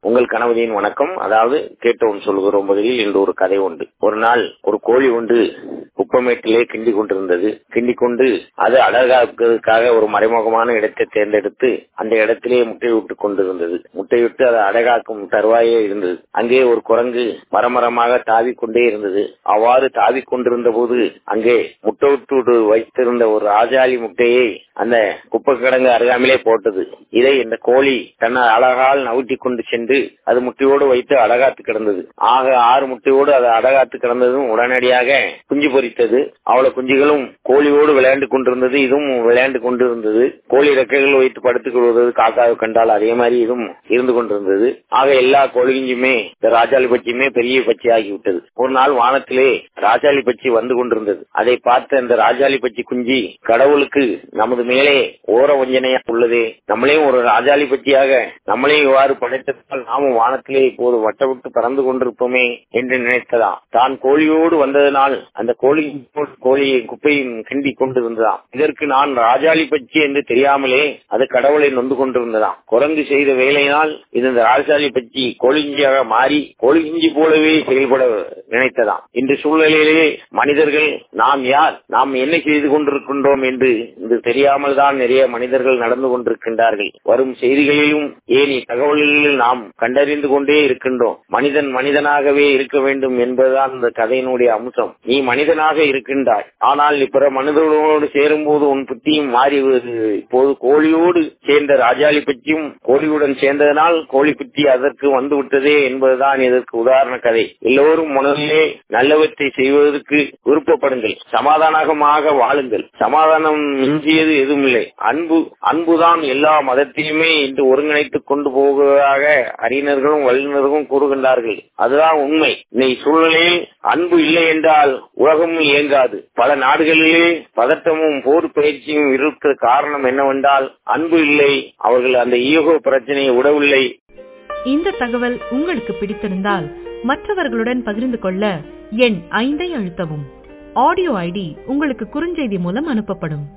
உங்கள் கணவதியின் வணக்கம் அதாவது கேட்டோம் சொல்கிறோம் பதிலில் இன்று ஒரு கதை உண்டு ஒரு நாள் ஒரு கோழி ஒன்று குப்பமேட்டிலே கிண்டி கொண்டிருந்தது கிண்டி கொண்டு அது அழகாக்குவதற்காக ஒரு மறைமுகமான இடத்தை தேர்ந்தெடுத்து அந்த இடத்திலே முட்டை விட்டுக் கொண்டிருந்தது முட்டையிட்டு அது அழகாக்கும் தருவாயே இருந்தது அங்கே ஒரு குரங்கு மரமரமாக தாவி கொண்டே இருந்தது அவ்வாறு தாவி கொண்டிருந்த போது அங்கே முட்டை விட்டு வைத்திருந்த ஒரு ராஜாளி முட்டையை அந்த குப்பை கிடங்கு அருகாமலே போட்டது இதை இந்த கோழி தன்னை அழகால் நவுட்டி கொண்டு சென்று அது முட்டையோடு வைத்து அழகாத்து கிடந்தது ஆக ஆறு முட்டையோடு அது அழகாத்து கிடந்ததும் உடனடியாக குஞ்சு பொறித்தது அவ்வளவு குஞ்சுகளும் கோழியோடு விளையாண்டு கொண்டிருந்தது இதுவும் விளையாண்டு கொண்டிருந்தது கோழி ரெக்கைகள் வைத்து படுத்துக் கொள்வது காக்காவை கண்டால் அதே மாதிரி இதுவும் இருந்து கொண்டிருந்தது ஆக எல்லா கோழிஞ்சுமே இந்த ராஜாளி பச்சியுமே பெரிய பச்சி ஆகிவிட்டது ஒரு நாள் வானத்திலே ராஜாளி பச்சி வந்து கொண்டிருந்தது அதை பார்த்த இந்த ராஜாளி பச்சி குஞ்சி கடவுளுக்கு நமது மேலே ஓர வஞ்சனையா உள்ளதே நம்மளே ஒரு ராஜாளி பற்றியாக நம்மளே இவ்வாறு படைத்ததால் நாமும் வானத்திலே இப்போது வட்டவிட்டு பறந்து கொண்டிருப்போமே என்று நினைத்ததா தான் கோழியோடு வந்ததனால் அந்த கோழி கோழியை குப்பையும் கிண்டி கொண்டு இருந்ததாம் இதற்கு நான் ராஜாளி பச்சி என்று தெரியாமலே அது கடவுளை நொந்து கொண்டிருந்ததாம் குரங்கு செய்த வேலையினால் இது இந்த ராஜாளி பச்சி கோழிஞ்சியாக மாறி கோழிஞ்சி போலவே செயல்பட நினைத்ததாம் இன்று சூழ்நிலையிலே மனிதர்கள் நாம் யார் நாம் என்ன செய்து கொண்டிருக்கின்றோம் என்று இது தெரியாமல் தான் நிறைய மனிதர்கள் நடந்து கொண்டிருக்கின்றார்கள் வரும் செய்திகளிலும் ஏனி தகவல்களில் நாம் கண்டறிந்து கொண்டே இருக்கின்றோம் மனிதன் மனிதனாகவே இருக்க வேண்டும் என்பதுதான் இந்த கதையினுடைய அம்சம் நீ மனிதனாக இருக்கின்றாய் ஆனால் பிற மனிதர்களோடு சேரும் போது உன் புத்தியும் மாறி இப்போது கோழியோடு சேர்ந்த ராஜாளி பற்றியும் கோழியுடன் சேர்ந்ததனால் கோழி புத்தி அதற்கு வந்து விட்டதே என்பதுதான் இதற்கு உதாரண கதை எல்லோரும் மனதிலே நல்லவற்றை செய்வதற்கு விருப்பப்படுங்கள் சமாதானமாக வாழுங்கள் சமாதானம் மிஞ்சியது எதுவும் இல்லை அன்பு அன்புதான் எல்லா மதத்தையுமே இன்று ஒருங்கிணைத்துக் கொண்டு போவதாக அறிஞர்களும் வல்லுநர்களும் கூறுகின்றார்கள் அதுதான் உண்மை இன்னைக்கு சூழ்நிலையில் அன்பு இல்லை என்றால் உலகமும் இயங்காது பல நாடுகளிலே பதட்டமும் போர் பயிற்சியும் இருக்க காரணம் என்னவென்றால் அன்பு இல்லை அவர்கள் அந்த ஈகோ பிரச்சனையை விடவில்லை இந்த தகவல் உங்களுக்கு பிடித்திருந்தால் மற்றவர்களுடன் பகிர்ந்து கொள்ள எண் ஐந்தை அழுத்தவும் ஆடியோ ஐடி உங்களுக்கு குறுஞ்செய்தி மூலம் அனுப்பப்படும்